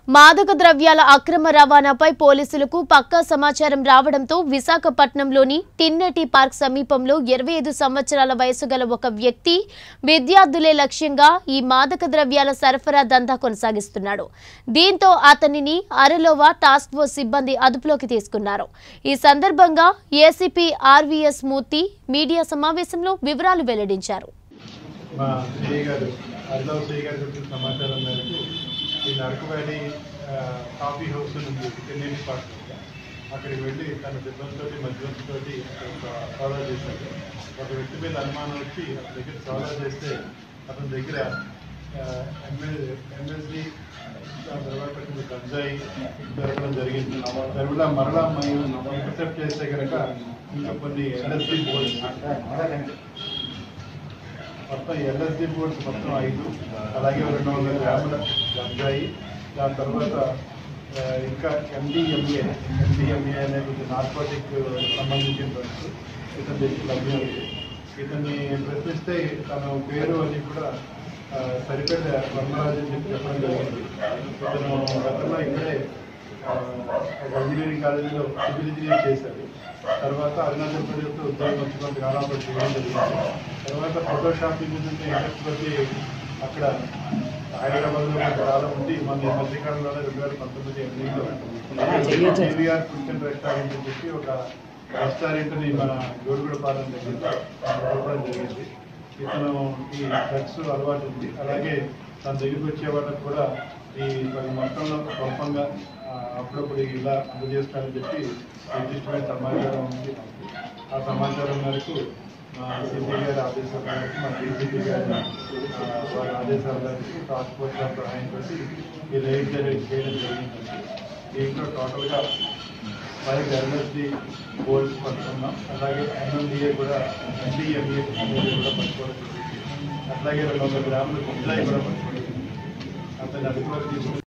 మాదక ద్రవ్యాల అక్రమ రవాణాపై పోలీసులకు పక్కా సమాచారం రావడంతో విశాఖపట్నంలోని టిన్నెటి పార్క్ సమీపంలో ఇరవై ఐదు సంవత్సరాల వయసు గల ఒక వ్యక్తి విద్యార్థులే లక్ష్యంగా ఈ మాదక ద్రవ్యాల సరఫరా దందా కొనసాగిస్తున్నాడు దీంతో అతనిని అరలోవా టాస్క్ ఫోర్స్ సిబ్బంది అదుపులోకి తీసుకున్నారు ఈ సందర్భంగా ఏసీపీ ఆర్వీఎస్ మూర్తి మీడియా సమావేశంలో వివరాలు వెల్లడించారు మా సిఐ గారు అర్లవ్ సిఐ గారి గురించి సమాచారం మేరకు ఈ నరకు వ్యాలీ ఆ, కాఫీ హౌస్ ఉంది తెల్లేని పార్క్ అక్కడికి వెళ్ళి తన సిబ్బందితో మధ్యవర్తితో సోదా చేశారు ఒక వ్యక్తి మీద అనుమానం వచ్చి అతని దగ్గర సోదా చేస్తే అతని దగ్గర ఎంఎస్డి తర్వాత కొంచెం గంజాయి దొరకడం జరిగింది తర్వాత మరలా మనం ఇంటర్సెప్ట్ చేస్తే కనుక ఇంకా కొన్ని ఎల్ఎస్డి బోర్డ్స్ మొత్తం ఎల్ఎస్డి బోర్డ్స్ మొత్తం ఐదు అలాగే రెండు వందల గ్రాముల గంజాయి దాని తర్వాత ఆ, ఇంకా ఎండిఎంఏ ఎండిఎంఏ అనేది నార్కోటిక్ సంబంధించిన డ్రగ్స్ ఇతని దగ్గర లభ్యమైంది ఇతన్ని ప్రశ్నిస్తే తన పేరు అని కూడా ఆ, సరిపేట వర్మరాజు అని చెప్పి చెప్పడం జరిగింది ఇతను గతంలో ఇక్కడే ఆ, ఒక ఇంజనీరింగ్ కాలేజీలో సివిల్ ఇంజనీర్ చేశాడు తర్వాత అరుణాచల్ ప్రదేశ్లో ఉద్యోగం వచ్చి కొంత కాలం అక్కడ చేయడం జరిగింది తర్వాత ఫోటో షాపింగ్ నుంచి ఇంట్రెస్ట్ వచ్చి అక్కడ హైదరాబాద్లో కొంత కాలం ఉండి మన ఈ మధ్యకాలంలో రెండు వేల పంతొమ్మిది ఎనిమిదిలో కేవీఆర్ ఫుడ్ అండ్ రెస్టారెంట్ అని చెప్పి ఒక రెస్టారెంట్ని మన గోరుగుడపాలెం దగ్గర నడపడం జరిగింది ఇతను ఈ డ్రగ్స్ అలవాటు ఉంది అలాగే తన దగ్గరికి వచ్చే వాళ్ళకి కూడా ఈ మరి మొత్తంలో స్వల్పంగా ఆ, అప్పుడప్పుడు ఇలా అందజేస్తారని చెప్పి నిర్దిష్టమైన సమాచారం ఉంది మాకు. ఆ సమాచారం మేరకు మా సిపి గారి ఆదేశాల మేరకు మా డీసీపీ గారి ఆ, వారి ఆదేశాల మేరకు టాస్క్ ఫోర్స్ గారి సహాయంతో ఈ రైడ్ జరిగి చేయడం జరిగిందండి దీంట్లో టోటల్గా ఫైవ్ ఎల్ఎస్డి బోర్డ్స్ పట్టుకున్నాం అలాగే ఎంఎండిఏ కూడా ఎన్డిఎంఏ అనేది కూడా పట్టుకోవడం జరిగింది అట్లాగే రెండు వందల గ్రాముల గుంజాయి కూడా పట్టుకోవడం జరిగింది అతని అదుపులోకి తీసుకుని